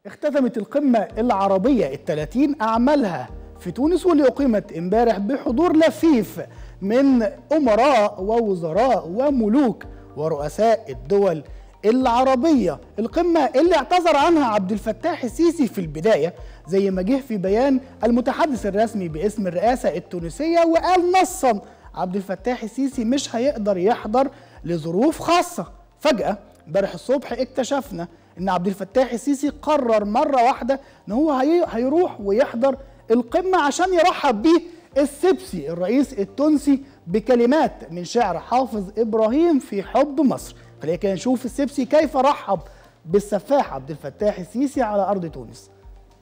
اختتمت القمة العربية الثلاثين أعمالها في تونس واللي أقيمت امبارح بحضور لفيف من أمراء ووزراء وملوك ورؤساء الدول العربية القمة اللي اعتذر عنها عبد الفتاح السيسي في البداية زي ما جه في بيان المتحدث الرسمي باسم الرئاسة التونسية وقال نصا عبد الفتاح السيسي مش هيقدر يحضر لظروف خاصة فجأة امبارح الصبح اكتشفنا ان عبد الفتاح السيسي قرر مرة واحدة ان هو هي هيروح ويحضر القمة عشان يرحب بيه السبسي الرئيس التونسي بكلمات من شعر حافظ ابراهيم في حب مصر خلينا كده نشوف السبسي كيف رحب بالسفاح عبد الفتاح السيسي على ارض تونس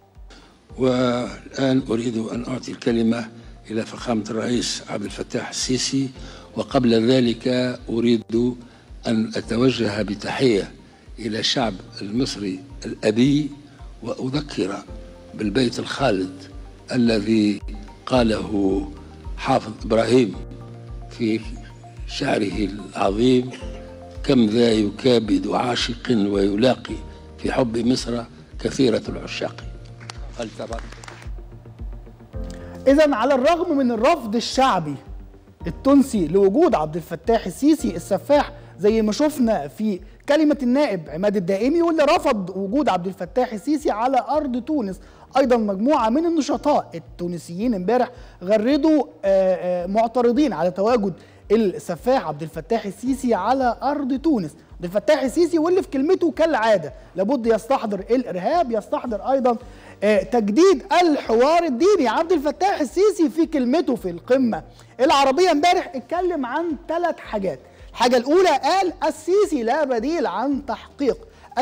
والآن أريد أن أعطي الكلمة إلى فخامة الرئيس عبد الفتاح السيسي وقبل ذلك أريد أن أتوجه بتحية إلى الشعب المصري الأبي وأذكر بالبيت الخالد الذي قاله حافظ إبراهيم في شعره العظيم كم ذا يكابد عاشق ويلاقي في حب مصر كثيرة العشاق فلتبارك إذا على الرغم من الرفض الشعبي التونسي لوجود عبد الفتاح السيسي السفاح زي ما شفنا في كلمة النائب عماد الدائمي واللي رفض وجود عبد الفتاح السيسي على أرض تونس أيضا مجموعة من النشطاء التونسيين امبارح غردوا آه، آه، معترضين على تواجد السفاح عبد الفتاح السيسي على أرض تونس عبد الفتاح السيسي واللي في كلمته كالعادة لابد يستحضر الإرهاب يستحضر أيضا آه، تجديد الحوار الديني عبد الفتاح السيسي في كلمته في القمة العربية امبارح اتكلم عن ثلاث حاجات الحاجة الأولى قال السيسي لا بديل عن تحقيق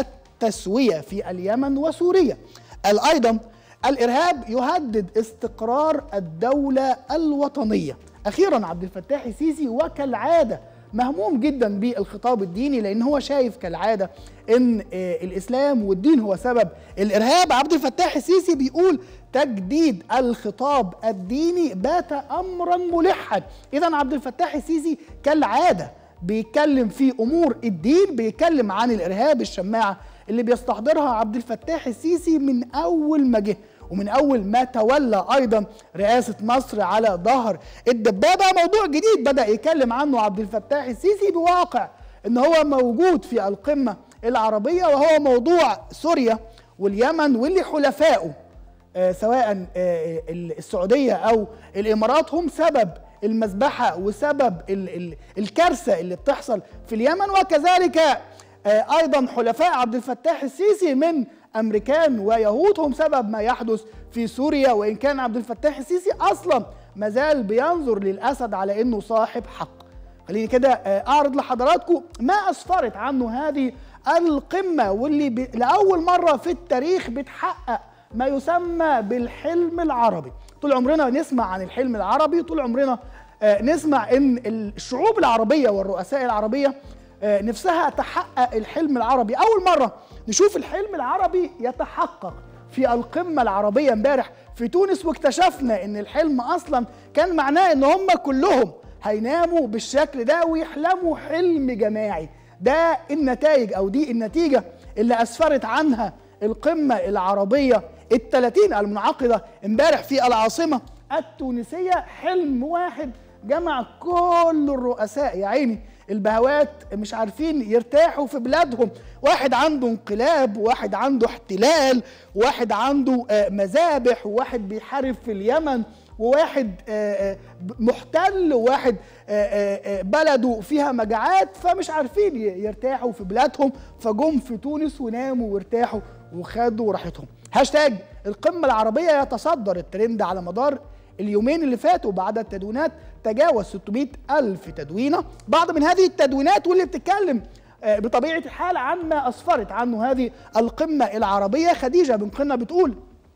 التسوية في اليمن وسوريا قال أيضا الإرهاب يهدد استقرار الدولة الوطنية أخيرا عبد الفتاح السيسي وكالعادة مهموم جدا بالخطاب الديني لان هو شايف كالعاده ان آه، الاسلام والدين هو سبب الارهاب عبد الفتاح السيسي بيقول تجديد الخطاب الديني بات امرا ملحا اذا عبد الفتاح السيسي كالعاده بيتكلم في امور الدين بيتكلم عن الارهاب الشماعه اللي بيستحضرها عبد الفتاح السيسي من اول ما جه ومن اول ما تولى ايضا رئاسه مصر على ظهر الدبابه موضوع جديد بدا يتكلم عنه عبد الفتاح السيسي بواقع ان هو موجود في القمه العربيه وهو موضوع سوريا واليمن واللي حلفائه آه، سواء آه، السعوديه او الامارات هم سبب المذبحه وسبب ال- ال- الكارثه اللي بتحصل في اليمن وكذلك آه، ايضا حلفاء عبد الفتاح السيسي من امريكان ويهود هم سبب ما يحدث في سوريا وان كان عبد الفتاح السيسي اصلا مازال بينظر للاسد على انه صاحب حق خليني كده آه، اعرض لحضراتكم ما اسفرت عنه هذه القمه واللي ب... لاول مره في التاريخ بتحقق ما يسمى بالحلم العربي طول عمرنا نسمع عن الحلم العربي طول عمرنا آه، نسمع ان الشعوب العربيه والرؤساء العربيه آه، نفسها تحقق الحلم العربي اول مره نشوف الحلم العربي يتحقق في القمه العربيه امبارح في تونس واكتشفنا ان الحلم اصلا كان معناه ان هم كلهم هيناموا بالشكل ده ويحلموا حلم جماعي ده النتائج او دي النتيجه اللي اسفرت عنها القمه العربيه الثلاثين المنعقده امبارح في العاصمه التونسيه حلم واحد جمع كل الرؤساء يا عيني البهوات مش عارفين يرتاحوا في بلادهم واحد عنده انقلاب واحد عنده احتلال واحد عنده آه، مذابح وواحد بيحارب في اليمن وواحد آه، آه، محتل وواحد آه، آه، آه، بلده فيها مجاعات فمش عارفين ي- يرتاحوا في بلادهم فجم في تونس وناموا وارتاحوا وخدوا راحتهم هاشتاج القمة العربية يتصدر الترند على مدار اليومين اللي فاتوا بعد التدوينات تجاوز 600 ألف تدوينة بعض من هذه التدوينات واللي بتتكلم آه، بطبيعة الحال عن ما أسفرت عنه هذه القمة العربية خديجة بن قنة بتقول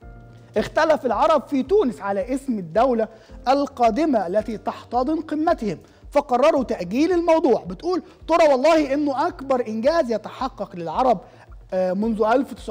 اختلف العرب في تونس على اسم الدولة القادمة التي تحتضن قمتهم فقرروا تأجيل الموضوع بتقول ترى والله انه اكبر انجاز يتحقق للعرب آه، منذ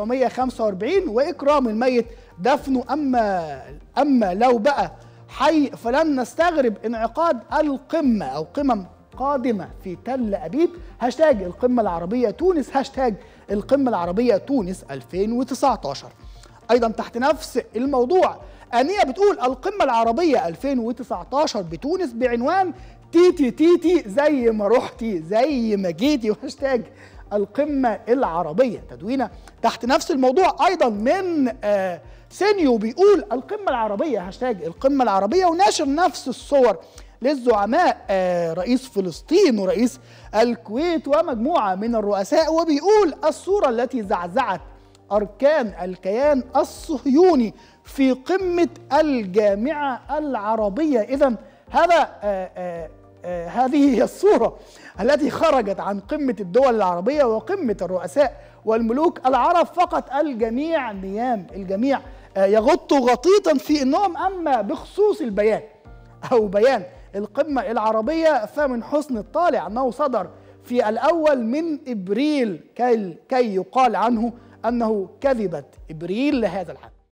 1945 واكرام الميت دفنه اما اما لو بقى حي فلن نستغرب انعقاد القمه او قمم قادمه في تل ابيب هاشتاج القمه العربيه تونس هاشتاج القمة العربية تونس 2019 أيضا تحت نفس الموضوع أنية بتقول القمة العربية 2019 بتونس بعنوان تيتي تيتي زي ما رحتي زي ما جيتي وهاشتاج القمة العربية تدوينة تحت نفس الموضوع أيضا من آه سينيو بيقول القمة العربية هاشتاج القمة العربية وناشر نفس الصور للزعماء آه رئيس فلسطين ورئيس الكويت ومجموعة من الرؤساء وبيقول الصورة التي زعزعت أركان الكيان الصهيوني في قمة الجامعة العربية إذا هذا آآ آآ آآ هذه هي الصورة التي خرجت عن قمة الدول العربية وقمة الرؤساء والملوك العرب فقط الجميع نيام الجميع يغط غطيطا في النوم أما بخصوص البيان أو بيان القمة العربية فمن حسن الطالع أنه صدر في الأول من إبريل كي, كي يقال عنه أنه كذبت إبريل لهذا الحد